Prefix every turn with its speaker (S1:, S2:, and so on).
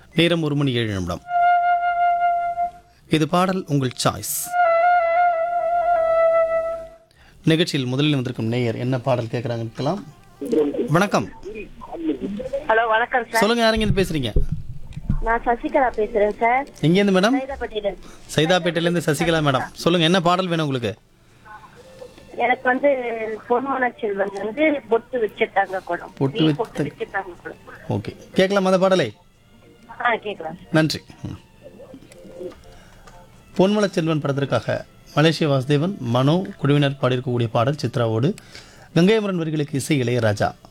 S1: நேரம் ஒரு மணி ஏழு நிமிடம் இது பாடல் உங்கள் சாய்ஸ் நிகழ்ச்சியில் முதலில் வந்திருக்கும் நேயர் என்ன பாடல் கேட்குறாங்கன்னு இருக்கலாம் வணக்கம்
S2: ஹலோ வணக்கம் சார்
S1: சொல்லுங்க யாருங்க இருந்து பேசுறீங்க
S2: நான் சசிகலா பேசுறேன் சார்
S1: எங்கேருந்து மேடம்
S2: சைதாப்பட்டியில
S1: சைதாப்பேட்டையிலேருந்து சசிகலா மேடம் சொல்லுங்க என்ன பாடல் வேணும் உங்களுக்கு
S2: எனக்கு வந்து பொன்மன செல்வன் வந்து பொட்டு வச்சிருக்காங்க குடம்
S1: பொட்டு
S2: நீ
S1: வச்ச-
S2: பொட்டு வச்சிருக்காங்க குடம்
S1: ஓகே கேட்கலாம் அந்த பாடலை
S2: ஆ கேட்கலாம்
S1: நன்றி ம். பொன்மலச் செல்வன் படத்திற்காக மலேசிய வாசுதேவன் மனோ குழுவினர் பாடியிருக்கக்கூடிய பாடல் சித்ராவோடு கங்கையமரன் வரிகளுக்கு இசை இளையராஜா